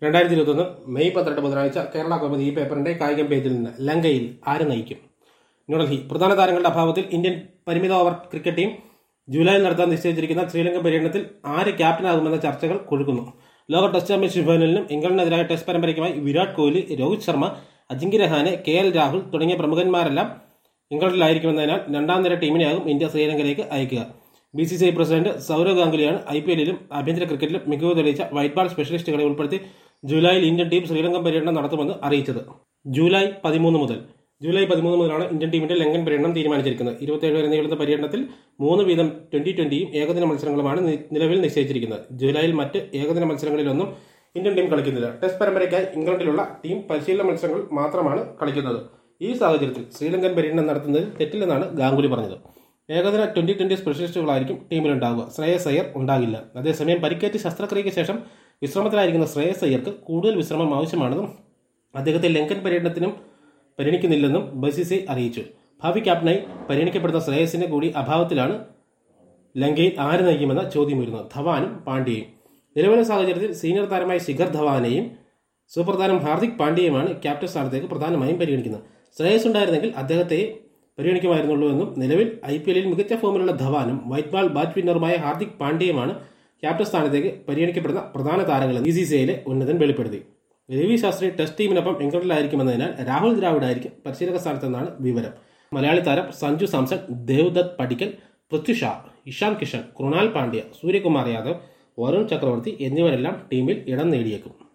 രണ്ടായിരത്തി ഇരുപത്തൊന്ന് മെയ് പന്ത്രണ്ട് ബുധനാഴ്ച കേരള കൗമുദി ഈ പേപ്പറിന്റെ കായികം പേജിൽ നിന്ന് ലങ്കയിൽ ആര് നയിക്കും ന്യൂഡൽഹി പ്രധാന താരങ്ങളുടെ അഭാവത്തിൽ ഇന്ത്യൻ പരിമിത ഓവർ ക്രിക്കറ്റ് ടീം ജൂലൈയിൽ നടത്താൻ നിശ്ചയിച്ചിരിക്കുന്ന ശ്രീലങ്കൻ പര്യടനത്തിൽ ആര് ക്യാപ്റ്റനാകുമെന്ന ചർച്ചകൾ കൊഴുക്കുന്നു ലോക ടെസ്റ്റ് ചാമ്പ്യൻഷിപ്പ് ഫൈനലിനും ഇംഗ്ലണ്ടിനെതിരായ ടെസ്റ്റ് പരമ്പരയ്ക്കുമായി വിരാട് കോഹ്ലി രോഹിത് ശർമ്മ അജിങ്ക്യ രഹാനെ കെ എൽ രാഹുൽ തുടങ്ങിയ പ്രമുഖന്മാരെല്ലാം ഇംഗ്ലണ്ടിലായിരിക്കുമെന്നതിനാൽ രണ്ടാം നിര ടീമിനെയാകും ഇന്ത്യ ശ്രീലങ്കയിലേക്ക് അയക്കുക B C C I president Sourav ഗാംഗുലിയാണ് ഐ പി എല്ലിലും ആഭ്യന്തര ക്രിക്കറ്റിലും മികവ് തെളിയിച്ച വൈറ്റ് ബാൾ സ്പെഷ്യലിസ്റ്റുകളെ ഉൾപ്പെടുത്തി ജൂലൈയിൽ ഇന്ത്യൻ ടീം ശ്രീലങ്കൻ പര്യടനം നടത്തുമെന്ന് അറിയിച്ചത് ജൂലൈ പതിമൂന്ന് മുതൽ ജൂലൈ പതിമൂന്ന് മുതലാണ് ഇന്ത്യൻ ടീമിന്റെ ലങ്കൻ പര്യടനം തീരുമാനിച്ചിരിക്കുന്നത് ഇരുപത്തിയേഴ് വരെ നീളുന്ന പര്യടനത്തിൽ മൂന്ന് വീതം ട്വന്റി ട്വന്റിയും ഏകദിന മത്സരങ്ങളുമാണ് നി- നിലവിൽ നിശ്ചയിച്ചിരിക്കുന്നത് ജൂലൈയിൽ മറ്റ് ഏകദിന മത്സരങ്ങളിലൊന്നും ഇന്ത്യൻ ടീം കളിക്കുന്നില്ല ടെസ്റ്റ് പരമ്പരയ്ക്കായി ഇംഗ്ലണ്ടിലുള്ള ടീം പരിശീലന മത്സരങ്ങൾ മാത്രമാണ് കളിക്കുന്നത് ഈ സാഹചര്യത്തിൽ ശ്രീലങ്കൻ പര്യടനം നടത്തുന്നതിൽ തെറ്റില്ലെന്നാണ് ഗാംഗുലി പറഞ്ഞത് ഏകദിന ട്വന്റി ട്വന്റി സ്പെഷ്യലിസ്റ്റുകളായിരിക്കും ടീമിലുണ്ടാവുക ശ്രേയസ് അയ്യർ ഉണ്ടാകില്ല അതേസമയം പരിക്കേറ്റ് ശസ്ത്രക്രിയയ്ക്ക് ശേഷം വിശ്രമത്തിലായിരിക്കുന്ന ശ്രേയസ് അയ്യർക്ക് കൂടുതൽ വിശ്രമം ആവശ്യമാണെന്നും അദ്ദേഹത്തെ ലങ്കൻ പര്യടനത്തിനും പരിഗണിക്കുന്നില്ലെന്നും ബസിസി അറിയിച്ചു ഭാവി ക്യാപ്റ്റനായി പരിഗണിക്കപ്പെടുന്ന ശ്രേയസിന്റെ കൂടി അഭാവത്തിലാണ് ലങ്കയിൽ ആര് നയിക്കുമെന്ന ചോദ്യം വരുന്നത് ധവാനും പാണ്ഡ്യയും നിലവിലെ സാഹചര്യത്തിൽ സീനിയർ താരമായ ശിഖർ ധവാനെയും സൂപ്പർ താരം ഹാർദിക് പാണ്ഡ്യയുമാണ് ക്യാപ്റ്റൻ സ്ഥാനത്തേക്ക് പ്രധാനമായും പരിഗണിക്കുന്നത് ശ്രേയസ് ഉണ്ടായിരുന്നെങ്കിൽ അദ്ദേഹത്തെ പരിഗണിക്കുമായിരുന്നുള്ളൂ എന്നും നിലവിൽ ഐ പി എല്ലിൽ മികച്ച ഫോമിലുള്ള ധവാനും വൈറ്റ് ബാൾ ബാറ്റ് വിന്നറുമായ ഹാർദിക് പാണ്ഡ്യയുമാണ് ക്യാപ്റ്റൻ സ്ഥാനത്തേക്ക് പരിഗണിക്കപ്പെടുന്ന പ്രധാന താരങ്ങളെന്ന് ബി സി സി ഐയിലെ ഉന്നതൻ വെളിപ്പെടുത്തി രവി ശാസ്ത്രി ടെസ്റ്റ് ടീമിനൊപ്പം ഇംഗ്ലണ്ടിലായിരിക്കുമെന്നതിനാൽ രാഹുൽ ദ്രാവിഡ് ആയിരിക്കും പരിശീലക സ്ഥാനത്തെന്നാണ് വിവരം മലയാളി താരം സഞ്ജു സാംസൺ ദേവ്ദത്ത് പടിക്കൽ പൃഥ്വി ഷാ ഇഷാൻ കിഷൻ കൃണാൽ പാണ്ഡ്യ സൂര്യകുമാർ യാദവ് വരുൺ ചക്രവർത്തി എന്നിവരെല്ലാം ടീമിൽ ഇടം നേടിയേക്കും